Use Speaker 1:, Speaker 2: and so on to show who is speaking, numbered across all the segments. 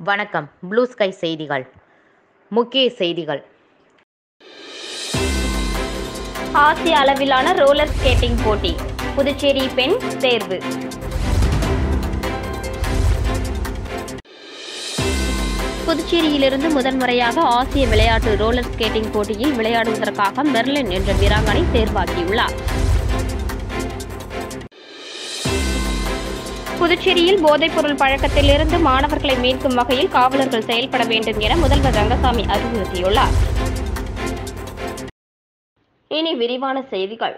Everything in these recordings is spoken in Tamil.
Speaker 1: வணக்கம் ப்ளூ ஸ்கை செய்திகள் முக்கிய செய்திகள்
Speaker 2: ஆசிய அளவிலான ரோலர் ஸ்கேட்டிங் போட்டி புதுச்சேரி பெண் தேர்வு புதுச்சேரியிலிருந்து முதன்முறையாக ஆசிய விளையாட்டு ரோலர் ஸ்கேட்டிங் போட்டியில் விளையாடுவதற்காக மெர்லின் என்ற வீராங்கனை தேர்வாகியுள்ளார் புதுச்சேரியில் போதைப்பொருள் பழக்கத்திலிருந்து மாணவர்களை மீட்கும் வகையில் காவலர்கள் செயல்பட வேண்டும் என முதல்வர் ரங்கசாமி அறிவுறுத்தியுள்ளார் இனி விரிவான செய்திகள்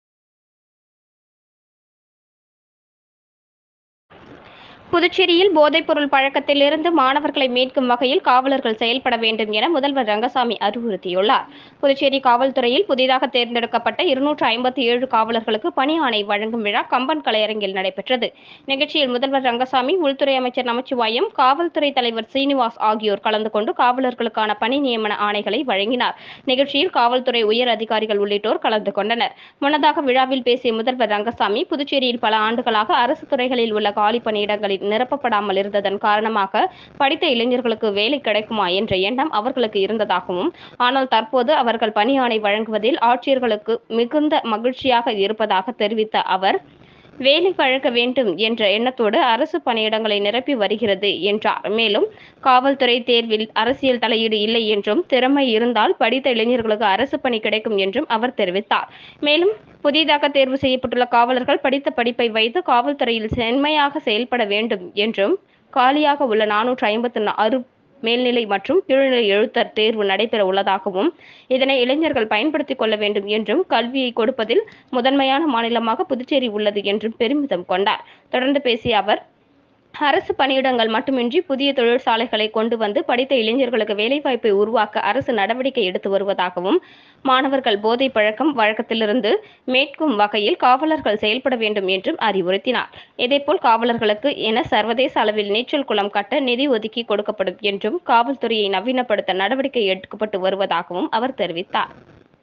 Speaker 2: புதுச்சேரியில் போதைப்பொருள் பழக்கத்திலிருந்து மாணவர்களை மீட்கும் வகையில் காவலர்கள் செயல்பட வேண்டும் என முதல்வர் ரங்கசாமி அறிவுறுத்தியுள்ளார் புதுச்சேரி காவல்துறையில் புதிதாக தேர்ந்தெடுக்கப்பட்ட இருநூற்று ஐம்பத்தி ஏழு காவலர்களுக்கு பணி ஆணை வழங்கும் விழா கம்பன் கலையரங்கில் நடைபெற்றது நிகழ்ச்சியில் முதல்வர் ரங்கசாமி உள்துறை அமைச்சர் நமச்சிவாயம் காவல்துறை தலைவர் சீனிவாஸ் ஆகியோர் கலந்து கொண்டு காவலர்களுக்கான பணி நியமன ஆணைகளை வழங்கினார் நிகழ்ச்சியில் காவல்துறை உயர் அதிகாரிகள் உள்ளிட்டோர் கலந்து கொண்டனர் முன்னதாக விழாவில் பேசிய முதல்வர் ரங்கசாமி புதுச்சேரியில் பல ஆண்டுகளாக அரசு துறைகளில் உள்ள காலி பணியிடங்களில் நிரப்பப்படாமல் இருந்ததன் காரணமாக படித்த இளைஞர்களுக்கு வேலை கிடைக்குமா என்ற எண்ணம் அவர்களுக்கு இருந்ததாகவும் ஆனால் தற்போது அவர்கள் பணி ஆணை வழங்குவதில் ஆட்சியர்களுக்கு மிகுந்த மகிழ்ச்சியாக இருப்பதாக தெரிவித்த அவர் வேலை வழங்க வேண்டும் என்ற எண்ணத்தோடு அரசு பணியிடங்களை நிரப்பி வருகிறது என்றார் மேலும் காவல்துறை தேர்வில் அரசியல் தலையீடு இல்லை என்றும் திறமை இருந்தால் படித்த இளைஞர்களுக்கு அரசு பணி கிடைக்கும் என்றும் அவர் தெரிவித்தார் மேலும் புதிதாக தேர்வு செய்யப்பட்டுள்ள காவலர்கள் படித்த படிப்பை வைத்து காவல்துறையில் செம்மையாக செயல்பட வேண்டும் என்றும் காலியாக உள்ள நானூற்று ஐம்பத்து ஆறு மேல்நிலை மற்றும் கீழ்நிலை எழுத்தர் தேர்வு நடைபெற உள்ளதாகவும் இதனை இளைஞர்கள் பயன்படுத்திக் கொள்ள வேண்டும் என்றும் கல்வியை கொடுப்பதில் முதன்மையான மாநிலமாக புதுச்சேரி உள்ளது என்றும் பெருமிதம் கொண்டார் தொடர்ந்து பேசிய அவர் அரசு பணியிடங்கள் மட்டுமின்றி புதிய தொழிற்சாலைகளை கொண்டு வந்து படித்த இளைஞர்களுக்கு வேலைவாய்ப்பை உருவாக்க அரசு நடவடிக்கை எடுத்து வருவதாகவும் மாணவர்கள் போதை பழக்கம் வழக்கத்திலிருந்து மீட்கும் வகையில் காவலர்கள் செயல்பட வேண்டும் என்றும் அறிவுறுத்தினார் இதேபோல் காவலர்களுக்கு என சர்வதேச அளவில் நீச்சல் குளம் கட்ட நிதி ஒதுக்கி கொடுக்கப்படும் என்றும் காவல்துறையை நவீனப்படுத்த நடவடிக்கை எடுக்கப்பட்டு வருவதாகவும் அவர் தெரிவித்தார்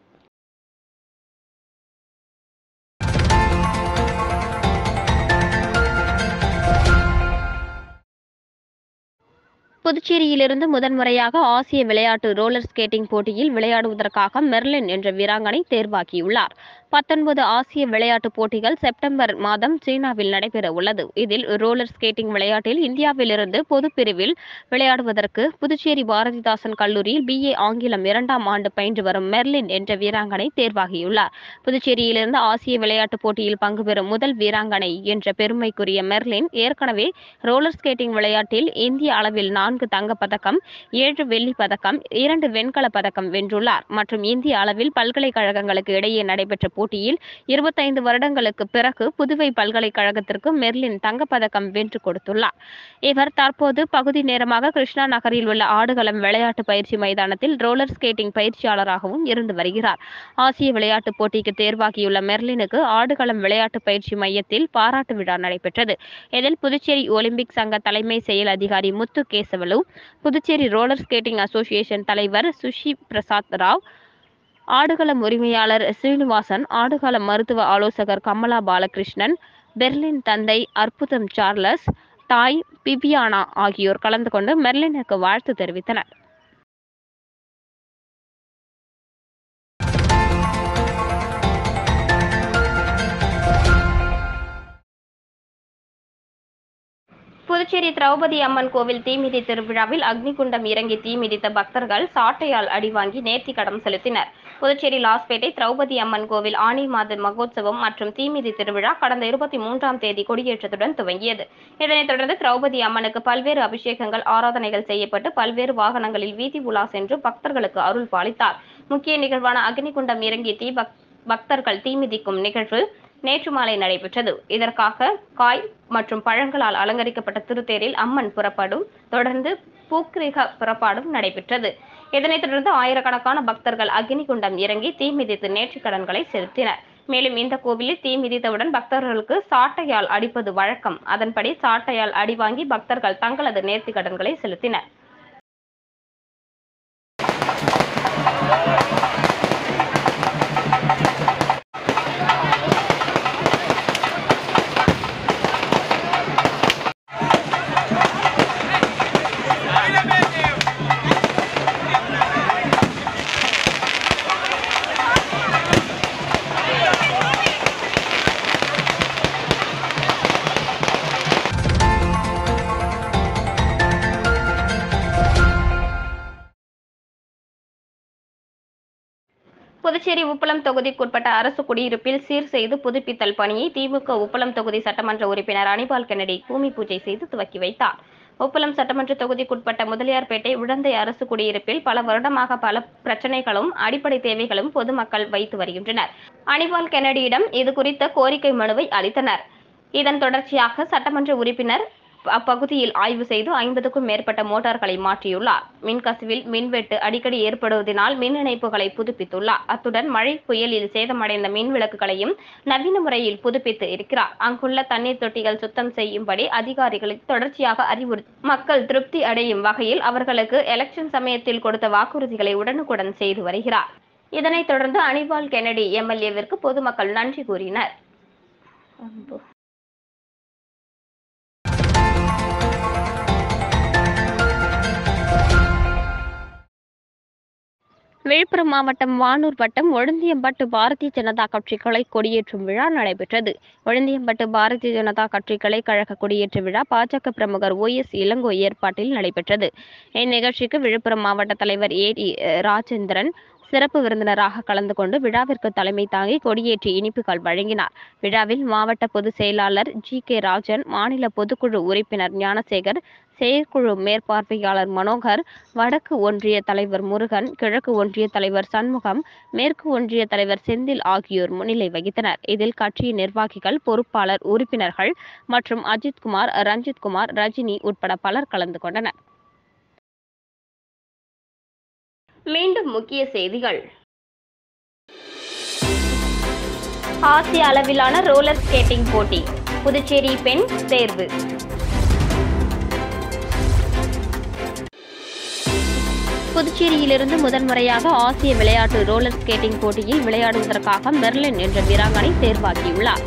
Speaker 2: புதுச்சேரியிலிருந்து முதன்முறையாக ஆசிய விளையாட்டு ரோலர் ஸ்கேட்டிங் போட்டியில் விளையாடுவதற்காக மெர்லின் என்ற வீராங்கனை தேர்வாகியுள்ளார் பத்தொன்பது ஆசிய விளையாட்டுப் போட்டிகள் செப்டம்பர் மாதம் சீனாவில் நடைபெற உள்ளது இதில் ரோலர் ஸ்கேட்டிங் விளையாட்டில் இந்தியாவிலிருந்து பொதுப் பிரிவில் விளையாடுவதற்கு புதுச்சேரி பாரதிதாசன் கல்லூரியில் பிஏ ஆங்கிலம் இரண்டாம் ஆண்டு பயின்று வரும் மெர்லின் என்ற வீராங்கனை தேர்வாகியுள்ளார் புதுச்சேரியிலிருந்து ஆசிய விளையாட்டுப் போட்டியில் பங்கு பெறும் முதல் வீராங்கனை என்ற பெருமைக்குரிய மெர்லின் ஏற்கனவே ரோலர் ஸ்கேட்டிங் விளையாட்டில் இந்திய அளவில் நான்கு தங்கப் பதக்கம் ஏழு வெள்ளிப் பதக்கம் இரண்டு வெண்கலப் பதக்கம் வென்றுள்ளார் மற்றும் இந்திய அளவில் பல்கலைக்கழகங்களுக்கு இடையே நடைபெற்ற போட்டியில் இருபத்தைந்து வருடங்களுக்கு பிறகு புதுவை பல்கலைக்கழகத்திற்கு மெர்லின் தங்கப்பதக்கம் வென்று கொடுத்துள்ளார் இவர் தற்போது பகுதி நேரமாக கிருஷ்ணா நகரில் உள்ள ஆடுகளம் விளையாட்டு பயிற்சி மைதானத்தில் ரோலர் ஸ்கேட்டிங் பயிற்சியாளராகவும் இருந்து வருகிறார் ஆசிய விளையாட்டுப் போட்டிக்கு தேர்வாகியுள்ள மெர்லினுக்கு ஆடுகளம் விளையாட்டு பயிற்சி மையத்தில் பாராட்டு விழா நடைபெற்றது இதில் புதுச்சேரி ஒலிம்பிக் சங்க தலைமை செயல் அதிகாரி Muthu Kesavalu Puducherry roller skating association தலைவர் சுஷி பிரசாத் ராவ் ஆடுகளம் உரிமையாளர் சீனிவாசன் ஆடுகளம் மருத்துவ ஆலோசகர் கமலா பாலகிருஷ்ணன் பெர்லின் தந்தை அற்புதம் சார்லஸ் தாய் பிபியானா ஆகியோர் கலந்து கொண்டு மெர்லினுக்கு வாழ்த்து தெரிவித்தனர் புதுச்சேரி திரௌபதி அம்மன் கோவில் தீமிதி திருவிழாவில் அக்னிகுண்டம் இறங்கி தீ மிதித்த பக்தர்கள் சாட்டையால் அடிவாங்கி நேர்த்தி கடன் செலுத்தினர் புதுச்சேரி லாஸ்பேட்டை திரௌபதி அம்மன் கோவில் ஆனி மாத மகோத்சவம் மற்றும் தீமிதி திருவிழா கடந்த இருபத்தி மூன்றாம் தேதி கொடியேற்றத்துடன் துவங்கியது இதனைத் தொடர்ந்து திரௌபதி அம்மனுக்கு பல்வேறு அபிஷேகங்கள் ஆராதனைகள் செய்யப்பட்டு பல்வேறு வாகனங்களில் வீதி உலா சென்று பக்தர்களுக்கு அருள் பாலித்தார் முக்கிய நிகழ்வான அக்னிகுண்டம் இறங்கி தீ பக்- பக்தர்கள் தீ மிதிக்கும் நிகழ்வு நேற்று மாலை நடைபெற்றது இதற்காக காய் மற்றும் பழங்களால் அலங்கரிக்கப்பட்ட திருத்தேரில் அம்மன் புறப்படும் தொடர்ந்து பூக்கிரிக புறப்பாடும் நடைபெற்றது இதனைத் தொடர்ந்து ஆயிரக்கணக்கான பக்தர்கள் அக்னிகுண்டம் இறங்கி தீ மிதித்து நேர்த்திக் கடன்களை செலுத்தினர் மேலும் இந்த கோவிலில் தீ மிதித்தவுடன் பக்தர்களுக்கு சாட்டையால் அடிப்பது வழக்கம் அதன்படி சாட்டையால் அடி வாங்கி பக்தர்கள் தங்களது நேர்த்திக் கடன்களை செலுத்தினர் புதுச்சேரி உப்பளம் தொகுதிக்குட்பட்ட அரசு குடியிருப்பில் சீர் செய்து புதுப்பித்தல் பணியை திமுக உப்பளம் தொகுதி சட்டமன்ற உறுப்பினர் அனிபால் கென்னடி பூமி பூஜை செய்து துவக்கி வைத்தார் உப்பளம் சட்டமன்ற தொகுதிக்குட்பட்ட முதலியார்பேட்டை உழந்தை அரசு குடியிருப்பில் பல வருடமாக பல பிரச்சனைகளும் அடிப்படை தேவைகளும் பொதுமக்கள் வைத்து வருகின்றனர் அனிபால் கென்னடியிடம் இது குறித்த கோரிக்கை மனுவை அளித்தனர் இதன் தொடர்ச்சியாக சட்டமன்ற உறுப்பினர் அப்பகுதியில் ஆய்வு செய்து ஐம்பதுக்கும் மேற்பட்ட மோட்டார்களை மாற்றியுள்ளார் மின்கசிவில் மின்வெட்டு அடிக்கடி ஏற்படுவதனால் மின் இணைப்புகளை புதுப்பித்துள்ளார் அத்துடன் மழை புயலில் சேதமடைந்த மின் விளக்குகளையும் நவீன முறையில் புதுப்பித்து இருக்கிறார் அங்குள்ள தண்ணீர் தொட்டிகள் சுத்தம் செய்யும்படி அதிகாரிகளுக்கு தொடர்ச்சியாக அறிவுறுத்தி மக்கள் திருப்தி அடையும் வகையில் அவர்களுக்கு எலெக்ஷன் சமயத்தில் கொடுத்த வாக்குறுதிகளை உடனுக்குடன் செய்து வருகிறார் இதனைத் தொடர்ந்து அனிபால் கென்னடி எம்எல்ஏவிற்கு பொதுமக்கள் நன்றி கூறினர் விழுப்புரம் மாவட்டம் வானூர் வட்டம் ஒழுந்தியம்பட்டு பாரதிய ஜனதா கட்சி கிளை கொடியேற்றும் விழா நடைபெற்றது ஒழுந்தியம்பட்டு பாரதிய ஜனதா கட்சி கிளை கழக கொடியேற்ற விழா பாஜக பிரமுகர் ஓ எஸ் இளங்கோ ஏற்பாட்டில் நடைபெற்றது இந்நிகழ்ச்சிக்கு விழுப்புரம் மாவட்ட தலைவர் ஏ டி ராஜேந்திரன் சிறப்பு விருந்தினராக கலந்து கொண்டு விழாவிற்கு தலைமை தாங்கி கொடியேற்றி இனிப்புகள் வழங்கினார் விழாவில் மாவட்ட பொதுச் செயலாளர் ஜி கே ராஜன் மாநில பொதுக்குழு உறுப்பினர் ஞானசேகர் செயற்குழு மேற்பார்வையாளர் மனோகர் வடக்கு ஒன்றிய தலைவர் முருகன் கிழக்கு ஒன்றிய தலைவர் சண்முகம் மேற்கு ஒன்றிய தலைவர் செந்தில் ஆகியோர் முன்னிலை வகித்தனர் இதில் கட்சியின் நிர்வாகிகள் பொறுப்பாளர் உறுப்பினர்கள் மற்றும் அஜித்குமார் ரஞ்சித்குமார் ரஜினி உட்பட பலர் கலந்து கொண்டனர் மீண்டும் முக்கிய செய்திகள் ஆசிய அளவிலான ரோலர் ஸ்கேட்டிங் போட்டி புதுச்சேரி பெண் தேர்வு புதுச்சேரியிலிருந்து முதன்முறையாக ஆசிய விளையாட்டு ரோலர் ஸ்கேட்டிங் போட்டியில் விளையாடுவதற்காக மெர்லின் என்ற வீராங்கனை தேர்வாகியுள்ளார்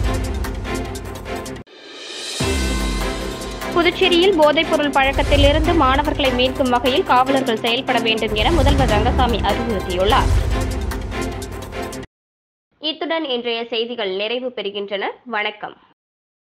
Speaker 2: புதுச்சேரியில் போதைப்பொருள் பழக்கத்திலிருந்து மாணவர்களை மீட்கும் வகையில் காவலர்கள் செயல்பட வேண்டும் என முதல்வர் ரங்கசாமி அறிவுறுத்தியுள்ளார் இத்துடன் இன்றைய செய்திகள் நிறைவு பெறுகின்றன வணக்கம்